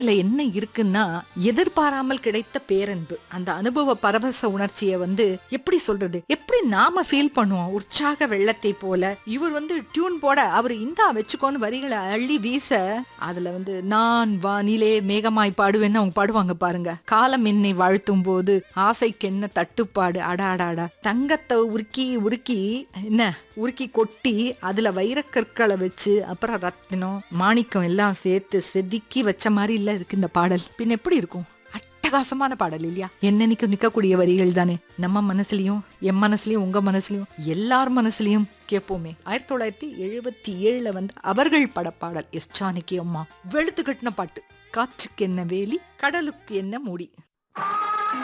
இதுல என்ன இருக்குன்னா எதிர்பாராமல் கிடைத்த பேரன்பு அந்த அனுபவ பரவச உணர்ச்சியை வந்து எப்படி சொல்றது எப்படி நாம ஃபீல் பண்ணுவோம் உற்சாக வெள்ளத்தை போல இவர் வந்து டியூன் போட அவர் இந்தா வச்சுக்கோன்னு வரிகளை அள்ளி வீச அதுல வந்து நான் வானிலே மேகமாய் பாடுவேன்னு அவங்க பாடுவாங்க பாருங்க காலம் என்னை வாழ்த்தும் போது ஆசைக்கு என்ன தட்டுப்பாடு அடா அடா அடா தங்கத்தை உருக்கி உருக்கி என்ன உருக்கி கொட்டி அதுல வைரக்கற்களை வச்சு அப்புறம் ரத்தினம் மாணிக்கம் எல்லாம் சேர்த்து செதுக்கி வச்ச மாதிரி இல்ல இருக்கு இந்த பாடல் பின் எப்படி இருக்கும் அட்டகாசமான பாடல் இல்லையா என்னன்னைக்கும் நிக்கக்கூடிய வரிகள் தானே நம்ம மனசுலயும் என் மனசுலயும் உங்க மனசுலயும் எல்லார் மனசுலயும் கேட்போமே ஆயிரத்தி தொள்ளாயிரத்தி எழுபத்தி ஏழுல வந்து அவர்கள் படப்பாடல் எஸ் ஜானகி அம்மா வெளுத்து கட்டின பாட்டு காற்றுக்கு என்ன வேலி கடலுக்கு என்ன மூடி